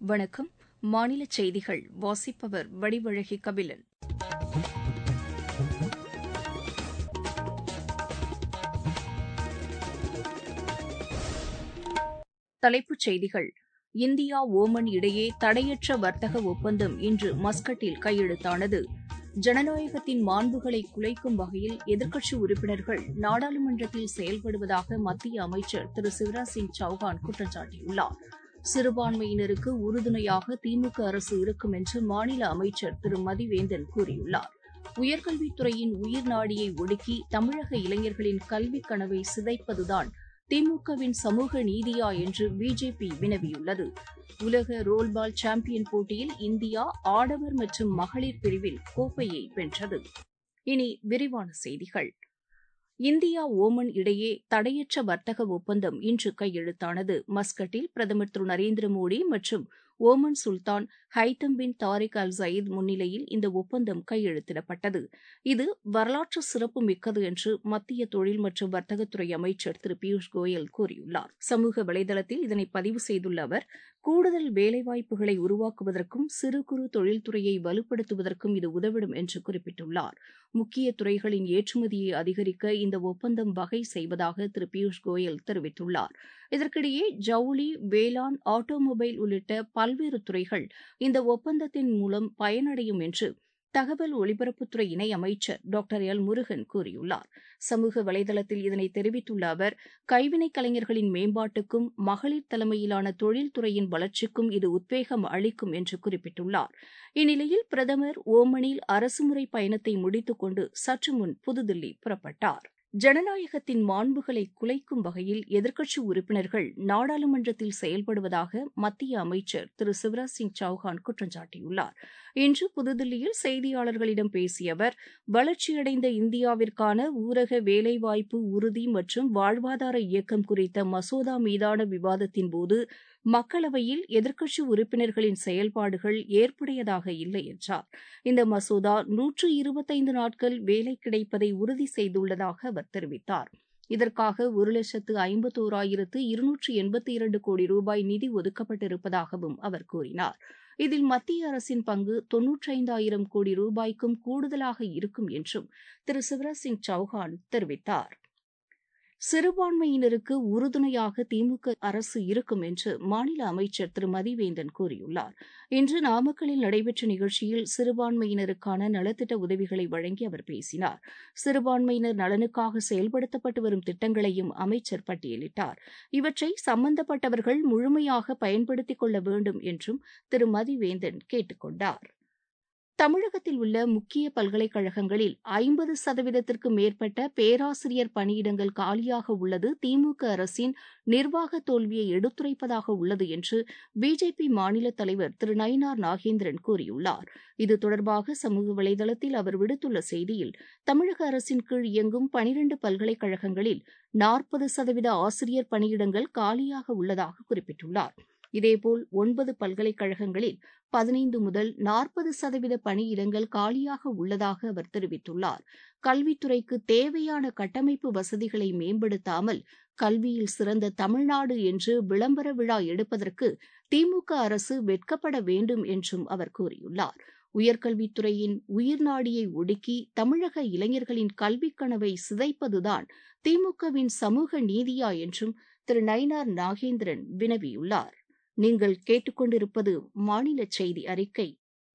வணக்கம் மாநில செய்திகள் வாசிப்பவர் வடிவழகி கபிலன் தலைப்புச் செய்திகள் இந்தியா ஓமன் இடையே தடையற்ற வர்த்தக ஒப்பந்தம் இன்று மஸ்கட்டில் கையெழுத்தானது ஜனநாயகத்தின் மாண்புகளை குலைக்கும் வகையில் எதிர்க்கட்சி உறுப்பினர்கள் நாடாளுமன்றத்தில் செயல்படுவதாக மத்திய அமைச்சர் திரு சிவராஜ் சிங் சௌஹான் குற்றம் சாட்டியுள்ளார் சிறுபான்மையினருக்கு உறுதுணையாக திமுக அரசு இருக்கும் என்று மாநில அமைச்சர் திரு மதிவேந்தன் கூறியுள்ளார் உயர்கல்வித்துறையின் உயிர் நாடியை ஒடுக்கி தமிழக இளைஞர்களின் கல்விக் கனவை சிதைப்பதுதான் திமுகவின் சமூக நீதியா என்று பிஜேபி வினவியுள்ளது உலக ரோல்பால் சாம்பியன் போட்டியில் இந்தியா ஆடவர் மற்றும் மகளிர் பிரிவில் கோப்பையை வென்றது இனி விரிவான செய்திகள் இந்தியா ஓமன் இடையே தடையற்ற வர்த்தக ஒப்பந்தம் இன்று கையெழுத்தானது மஸ்கட்டில் பிரதமர் திரு நரேந்திர மோடி மற்றும் ஓமன் சுல்தான் ஹைத்தம் பின் தாரிக் அல் சயீத் முன்னிலையில் இந்த ஒப்பந்தம் கையெழுத்திடப்பட்டது இது வரலாற்று சிறப்பு மிக்கது என்று மத்திய தொழில் மற்றும் வர்த்தகத்துறை அமைச்சர் திரு பியூஷ் கோயல் கூறியுள்ளார் சமூக வலைதளத்தில் இதனை பதிவு செய்துள்ள அவர் கூடுதல் வேலைவாய்ப்புகளை உருவாக்குவதற்கும் சிறு குறு தொழில்துறையை வலுப்படுத்துவதற்கும் இது உதவிடும் என்று குறிப்பிட்டுள்ளார் முக்கிய துறைகளின் ஏற்றுமதியை அதிகரிக்க இந்த ஒப்பந்தம் வகை செய்வதாக திரு பியூஷ் கோயல் தெரிவித்துள்ளார் இதற்கிடையே ஜவுளி வேளாண் ஆட்டோமொபைல் உள்ளிட்ட பல்வேறு துறைகள் இந்த ஒப்பந்தத்தின் மூலம் பயனடையும் என்று தகவல் ஒலிபரப்புத்துறை இணை அமைச்சர் டாக்டர் எல் முருகன் கூறியுள்ளார் சமூக வலைதளத்தில் இதனை தெரிவித்துள்ள அவர் கைவினைக் கலைஞர்களின் மேம்பாட்டுக்கும் மகளிர் தலைமையிலான தொழில்துறையின் வளர்ச்சிக்கும் இது உத்வேகம் அளிக்கும் என்று குறிப்பிட்டுள்ளார் இந்நிலையில் பிரதமர் ஓமனில் அரசுமுறை பயணத்தை முடித்துக் கொண்டு சற்று முன் புதுதில்லி புறப்பட்டார் ஜனநாயகத்தின் மாண்புகளை குலைக்கும் வகையில் எதிர்க்கட்சி உறுப்பினர்கள் நாடாளுமன்றத்தில் செயல்படுவதாக மத்திய அமைச்சர் திரு சிவராஜ் சிங் சௌஹான் குற்றம் சாட்டியுள்ளார் இன்று புதுதில்லியில் செய்தியாளர்களிடம் பேசிய அவர் வளர்ச்சியடைந்த இந்தியாவிற்கான ஊரக வேலைவாய்ப்பு உறுதி மற்றும் வாழ்வாதார இயக்கம் குறித்த மசோதா மீதான விவாதத்தின்போது மக்களவையில் எதிர்க்கட்சி உறுப்பினர்களின் செயல்பாடுகள் ஏற்புடையதாக இல்லை என்றார் இந்த மசோதா நூற்று இருபத்தைந்து நாட்கள் வேலை கிடைப்பதை உறுதி செய்துள்ளதாக அவர் தெரிவித்தார் இதற்காக ஒரு லட்சத்து ஐம்பத்தோராயிரத்து இருநூற்று எண்பத்தி இரண்டு கோடி ரூபாய் நிதி ஒதுக்கப்பட்டிருப்பதாகவும் அவர் கூறினார் இதில் மத்திய அரசின் பங்கு தொன்னூற்றைந்தாயிரம் கோடி ரூபாய்க்கும் கூடுதலாக இருக்கும் என்றும் திரு சிவராஜ் சிங் சௌஹான் தெரிவித்தார் சிறுபான்மையினருக்கு உறுதுணையாக திமுக அரசு இருக்கும் என்று மாநில அமைச்சர் திரு மதிவேந்தன் கூறியுள்ளார் இன்று நாமக்கல்லில் நடைபெற்ற நிகழ்ச்சியில் சிறுபான்மையினருக்கான நலத்திட்ட உதவிகளை வழங்கி அவர் பேசினார் சிறுபான்மையினர் நலனுக்காக செயல்படுத்தப்பட்டு வரும் திட்டங்களையும் அமைச்சர் பட்டியலிட்டார் இவற்றை சம்பந்தப்பட்டவர்கள் முழுமையாக பயன்படுத்திக் கொள்ள வேண்டும் என்றும் திரு மதிவேந்தன் கேட்டுக் கொண்டார் தமிழகத்தில் உள்ள முக்கிய பல்கலைக்கழகங்களில் ஐம்பது சதவீதத்திற்கு மேற்பட்ட பேராசிரியர் பணியிடங்கள் காலியாக உள்ளது திமுக அரசின் நிர்வாக தோல்வியை எடுத்துரைப்பதாக உள்ளது என்று பிஜேபி மாநில தலைவர் திரு நயினார் நாகேந்திரன் கூறியுள்ளார் இது தொடர்பாக சமூக வலைதளத்தில் அவர் விடுத்துள்ள செய்தியில் தமிழக அரசின் கீழ் இயங்கும் பனிரண்டு பல்கலைக்கழகங்களில் நாற்பது சதவீத ஆசிரியர் பணியிடங்கள் காலியாக உள்ளதாக குறிப்பிட்டுள்ளார் இதேபோல் ஒன்பது பல்கலைக்கழகங்களில் பதினைந்து முதல் நாற்பது சதவீத பணியிடங்கள் காலியாக உள்ளதாக அவர் தெரிவித்துள்ளார் கல்வித்துறைக்கு தேவையான கட்டமைப்பு வசதிகளை மேம்படுத்தாமல் கல்வியில் சிறந்த தமிழ்நாடு என்று விளம்பர விழா எடுப்பதற்கு திமுக அரசு வெட்கப்பட வேண்டும் என்றும் அவர் கூறியுள்ளார் உயர்கல்வித்துறையின் உயிர்நாடியை ஒடுக்கி தமிழக இளைஞர்களின் கல்விக் கனவை சிதைப்பதுதான் திமுகவின் சமூக நீதியா என்றும் திரு நயினார் நாகேந்திரன் வினவியுள்ளார் நீங்கள் கேட்டுக்கொண்டிருப்பது மாநில செய்தி அறிக்கை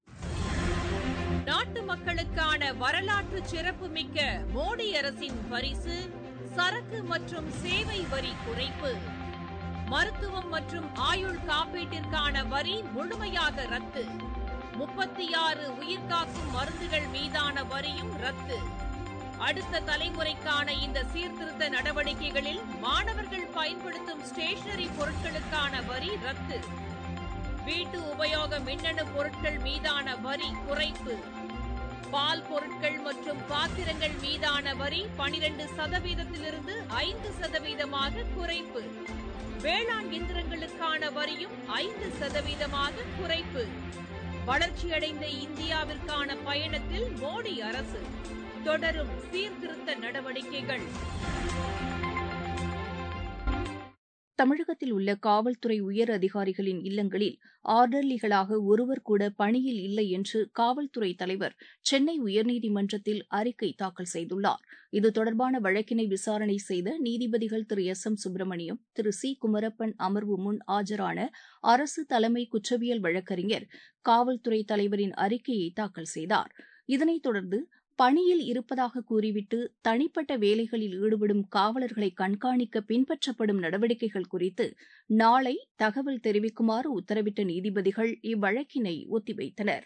நாட்டு மக்களுக்கான வரலாற்று சிறப்புமிக்க மோடி அரசின் பரிசு சரக்கு மற்றும் சேவை வரி குறைப்பு மருத்துவம் மற்றும் ஆயுள் காப்பீட்டிற்கான வரி முழுமையாக ரத்து முப்பத்தி ஆறு உயிர்காக்கும் மருந்துகள் மீதான வரியும் ரத்து அடுத்த தலைமுறைக்கான இந்த சீர்திருத்த நடவடிக்கைகளில் மாணவர்கள் பயன்படுத்தும் ஸ்டேஷனரி பொருட்களுக்கான வரி ரத்து வீட்டு உபயோக மின்னணு பொருட்கள் மீதான வரி குறைப்பு பால் பொருட்கள் மற்றும் பாத்திரங்கள் மீதான வரி பனிரெண்டு சதவீதத்திலிருந்து ஐந்து சதவீதமாக குறைப்பு வேளாண் இயந்திரங்களுக்கான வரியும் ஐந்து சதவீதமாக குறைப்பு வளர்ச்சியடைந்த இந்தியாவிற்கான பயணத்தில் மோடி அரசு தொடரும் சீர்திருத்த நடவடிக்கைகள் தமிழகத்தில் உள்ள காவல்துறை உயர் அதிகாரிகளின் இல்லங்களில் ஆர்டர்லிகளாக ஒருவர் கூட பணியில் இல்லை என்று காவல்துறை தலைவர் சென்னை உயர்நீதிமன்றத்தில் அறிக்கை தாக்கல் செய்துள்ளார் இது தொடர்பான வழக்கினை விசாரணை செய்த நீதிபதிகள் திரு எஸ் எம் சுப்பிரமணியம் திரு சி குமரப்பன் அமர்வு முன் ஆஜரான அரசு தலைமை குற்றவியல் வழக்கறிஞர் காவல்துறை தலைவரின் அறிக்கையை தாக்கல் செய்தார் இதனைத் தொடர்ந்து பணியில் இருப்பதாக கூறிவிட்டு தனிப்பட்ட வேலைகளில் ஈடுபடும் காவலர்களை கண்காணிக்க பின்பற்றப்படும் நடவடிக்கைகள் குறித்து நாளை தகவல் தெரிவிக்குமாறு உத்தரவிட்ட நீதிபதிகள் இவ்வழக்கினை ஒத்திவைத்தனர்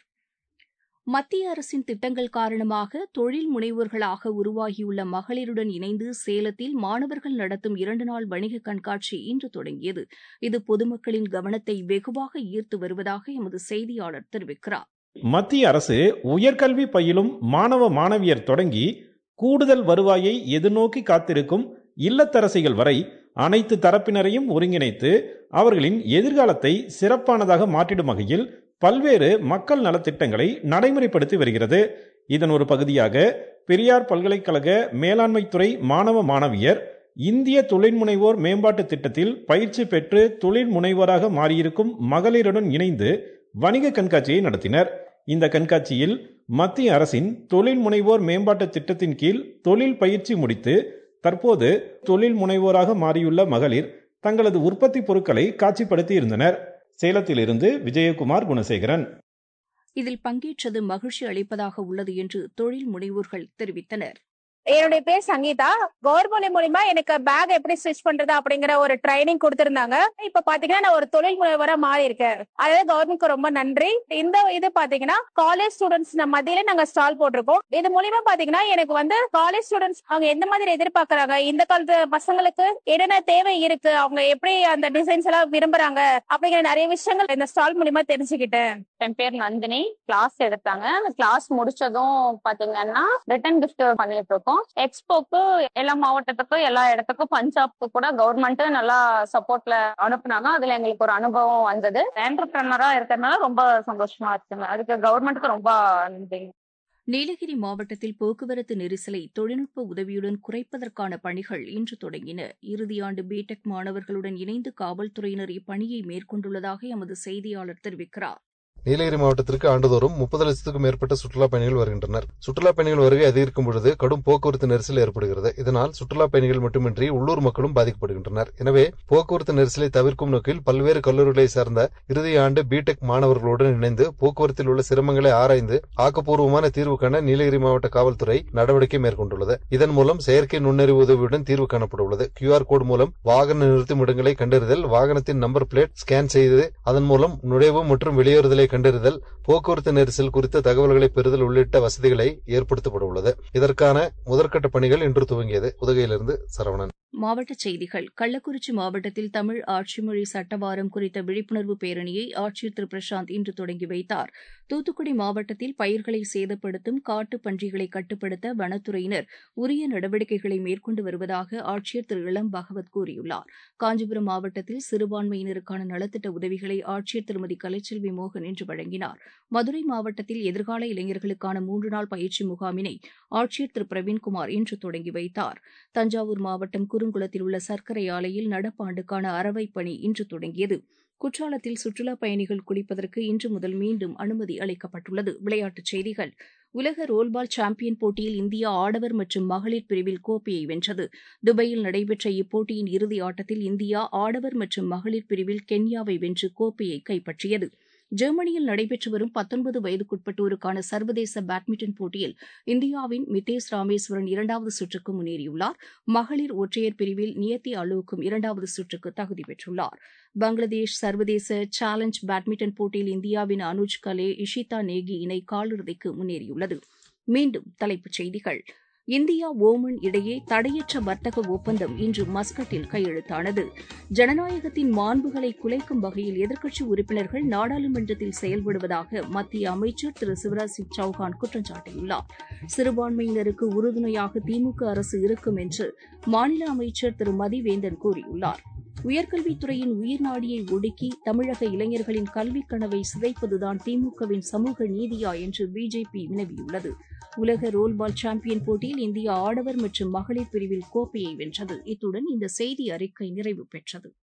மத்திய அரசின் திட்டங்கள் காரணமாக தொழில் முனைவோர்களாக உருவாகியுள்ள மகளிருடன் இணைந்து சேலத்தில் மாணவர்கள் நடத்தும் இரண்டு நாள் வணிக கண்காட்சி இன்று தொடங்கியது இது பொதுமக்களின் கவனத்தை வெகுவாக ஈர்த்து வருவதாக எமது செய்தியாளர் தெரிவிக்கிறார் மத்திய அரசு உயர்கல்வி பயிலும் மாணவ மாணவியர் தொடங்கி கூடுதல் வருவாயை எதிர்நோக்கி காத்திருக்கும் இல்லத்தரசிகள் வரை அனைத்து தரப்பினரையும் ஒருங்கிணைத்து அவர்களின் எதிர்காலத்தை சிறப்பானதாக மாற்றிடும் வகையில் பல்வேறு மக்கள் நலத்திட்டங்களை நடைமுறைப்படுத்தி வருகிறது இதன் ஒரு பகுதியாக பெரியார் பல்கலைக்கழக மேலாண்மைத்துறை மாணவ மாணவியர் இந்திய தொழில் முனைவோர் மேம்பாட்டு திட்டத்தில் பயிற்சி பெற்று தொழில் முனைவோராக மாறியிருக்கும் மகளிருடன் இணைந்து வணிக கண்காட்சியை நடத்தினர் இந்த கண்காட்சியில் மத்திய அரசின் தொழில் முனைவோர் மேம்பாட்டு திட்டத்தின் கீழ் தொழில் பயிற்சி முடித்து தற்போது தொழில் முனைவோராக மாறியுள்ள மகளிர் தங்களது உற்பத்தி பொருட்களை காட்சிப்படுத்தி இருந்தனர் சேலத்திலிருந்து விஜயகுமார் குணசேகரன் இதில் பங்கேற்றது மகிழ்ச்சி அளிப்பதாக உள்ளது என்று தொழில் முனைவோர்கள் தெரிவித்தனர் என்னுடைய பேர் சங்கீதா கவர்மெண்ட் மூலியமா எனக்கு பேக் எப்படி ஸ்டிச் பண்றது அப்படிங்கிற ஒரு ட்ரைனிங் கொடுத்திருந்தாங்க இப்ப பாத்தீங்கன்னா நான் ஒரு தொழில் முனைவரா மாறி இருக்கேன் அதாவது கவர்மெண்ட்க்கு ரொம்ப நன்றி இந்த இது பாத்தீங்கன்னா காலேஜ் ஸ்டூடெண்ட்ஸ் மத்தியில நாங்க ஸ்டால் போட்டிருக்கோம் இது மூலியமா பாத்தீங்கன்னா எனக்கு வந்து காலேஜ் ஸ்டூடெண்ட்ஸ் அவங்க எந்த மாதிரி எதிர்பார்க்கறாங்க இந்த காலத்து பசங்களுக்கு என்னென்ன தேவை இருக்கு அவங்க எப்படி அந்த டிசைன்ஸ் எல்லாம் விரும்புறாங்க அப்படிங்கிற நிறைய விஷயங்கள் இந்த ஸ்டால் மூலியமா தெரிஞ்சுக்கிட்டேன் என் பேர் நந்தினி கிளாஸ் எடுத்தாங்க அந்த கிளாஸ் முடிச்சதும் பாத்தீங்கன்னா ரிட்டர்ன் கிஃப்ட் பண்ணிட்டு இருக்கோம் எக்ஸ்போக்கு எல்லா மாவட்டத்துக்கும் எல்லா இடத்துக்கும் பஞ்சாப்க்கு கூட கவர்மெண்ட் நல்லா சப்போர்ட்ல அனுப்புனாங்க அதுல எங்களுக்கு ஒரு அனுபவம் வந்தது என்டர்பிரனரா இருக்கிறதுனால ரொம்ப சந்தோஷமா இருக்குங்க அதுக்கு கவர்மெண்ட்டுக்கு ரொம்ப நன்றி நீலகிரி மாவட்டத்தில் போக்குவரத்து நெரிசலை தொழில்நுட்ப உதவியுடன் குறைப்பதற்கான பணிகள் இன்று தொடங்கின இறுதியாண்டு பிடெக் மாணவர்களுடன் இணைந்து காவல்துறையினர் இப்பணியை மேற்கொண்டுள்ளதாக எமது செய்தியாளர் தெரிவிக்கிறார் நீலகிரி மாவட்டத்திற்கு ஆண்டுதோறும் முப்பது லட்சத்துக்கும் மேற்பட்ட சுற்றுலா பயணிகள் வருகின்றனர் சுற்றுலா பயணிகள் வருகை அதிகரிக்கும் பொழுது கடும் போக்குவரத்து நெரிசல் ஏற்படுகிறது இதனால் சுற்றுலா பயணிகள் மட்டுமின்றி உள்ளூர் மக்களும் பாதிக்கப்படுகின்றனர் எனவே போக்குவரத்து நெரிசலை தவிர்க்கும் நோக்கில் பல்வேறு கல்லூரிகளை சேர்ந்த இறுதி ஆண்டு பிடெக் மாணவர்களுடன் இணைந்து போக்குவரத்தில் உள்ள சிரமங்களை ஆராய்ந்து ஆக்கப்பூர்வமான தீர்வு காண நீலகிரி மாவட்ட காவல்துறை நடவடிக்கை மேற்கொண்டுள்ளது இதன் மூலம் செயற்கை நுண்ணறிவு உதவியுடன் தீர்வு காணப்பட உள்ளது கியூஆர் கோடு மூலம் வாகன நிறுத்தும் இடங்களை கண்டறிதல் வாகனத்தின் நம்பர் பிளேட் ஸ்கேன் செய்து அதன் மூலம் நுழைவு மற்றும் வெளியேறுதலை கண்டறிதல் போக்குவரத்து நெரிசல் குறித்த தகவல்களை பெறுதல் உள்ளிட்ட வசதிகளை ஏற்படுத்தப்பட உள்ளது இதற்கான முதற்கட்ட பணிகள் இன்று துவங்கியது உதகையிலிருந்து சரவணன் மாவட்டச் செய்திகள் கள்ளக்குறிச்சி மாவட்டத்தில் தமிழ் ஆட்சிமொழி சட்டவாரம் குறித்த விழிப்புணர்வு பேரணியை ஆட்சியர் திரு பிரசாந்த் இன்று தொடங்கி வைத்தார் தூத்துக்குடி மாவட்டத்தில் பயிர்களை சேதப்படுத்தும் காட்டு பன்றிகளை கட்டுப்படுத்த வனத்துறையினர் உரிய நடவடிக்கைகளை மேற்கொண்டு வருவதாக ஆட்சியர் திரு இளம் பகவத் கூறியுள்ளார் காஞ்சிபுரம் மாவட்டத்தில் சிறுபான்மையினருக்கான நலத்திட்ட உதவிகளை ஆட்சியர் திருமதி கலைச்செல்வி மோகன் இன்று வழங்கினார் மதுரை மாவட்டத்தில் எதிர்கால இளைஞர்களுக்கான மூன்று நாள் பயிற்சி முகாமினை ஆட்சியர் திரு பிரவீன்குமார் இன்று தொடங்கி வைத்தார் தஞ்சாவூர் மாவட்டம் குறுங்குளத்தில் உள்ள சர்க்கரை ஆலையில் நடப்பாண்டுக்கான அறவை பணி இன்று தொடங்கியது குற்றாலத்தில் சுற்றுலாப் பயணிகள் குளிப்பதற்கு இன்று முதல் மீண்டும் அனுமதி அளிக்கப்பட்டுள்ளது விளையாட்டுச் செய்திகள் உலக ரோல்பால் சாம்பியன் போட்டியில் இந்தியா ஆடவர் மற்றும் மகளிர் பிரிவில் கோப்பையை வென்றது துபாயில் நடைபெற்ற இப்போட்டியின் இறுதி ஆட்டத்தில் இந்தியா ஆடவர் மற்றும் மகளிர் பிரிவில் கென்யாவை வென்று கோப்பையை கைப்பற்றியது ஜெர்மனியில் நடைபெற்று வரும் பத்தொன்பது வயதுக்குட்பட்டோருக்கான சர்வதேச பேட்மிண்டன் போட்டியில் இந்தியாவின் மிதேஷ் ராமேஸ்வரன் இரண்டாவது சுற்றுக்கு முன்னேறியுள்ளார் மகளிர் ஒற்றையர் பிரிவில் நியத்தி அலோக்கும் இரண்டாவது சுற்றுக்கு தகுதி பெற்றுள்ளார் பங்களாதேஷ் சர்வதேச சேலஞ்ச் பேட்மிண்டன் போட்டியில் இந்தியாவின் அனுஜ் கலே இஷிதா நேகி இணை காலிறுதிக்கு முன்னேறியுள்ளது மீண்டும் தலைப்புச் செய்திகள் இந்தியா ஓமன் இடையே தடையற்ற வர்த்தக ஒப்பந்தம் இன்று மஸ்கட்டில் கையெழுத்தானது ஜனநாயகத்தின் மாண்புகளை குலைக்கும் வகையில் எதிர்க்கட்சி உறுப்பினர்கள் நாடாளுமன்றத்தில் செயல்படுவதாக மத்திய அமைச்சர் திரு சிவராஜ் சிங் சௌஹான் குற்றம் சாட்டியுள்ளார் சிறுபான்மையினருக்கு உறுதுணையாக திமுக அரசு இருக்கும் என்று மாநில அமைச்சர் திரு மதிவேந்தன் கூறியுள்ளார் உயர்கல்வித்துறையின் உயிர்நாடியை ஒடுக்கி தமிழக இளைஞர்களின் கல்விக் கனவை சிதைப்பதுதான் திமுகவின் சமூக நீதியா என்று பிஜேபி வினவியுள்ளது உலக ரோல்பால் சாம்பியன் போட்டியில் இந்தியா ஆடவர் மற்றும் மகளிர் பிரிவில் கோப்பையை வென்றது இத்துடன் இந்த செய்தி அறிக்கை நிறைவு பெற்றது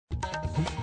வணக்கம்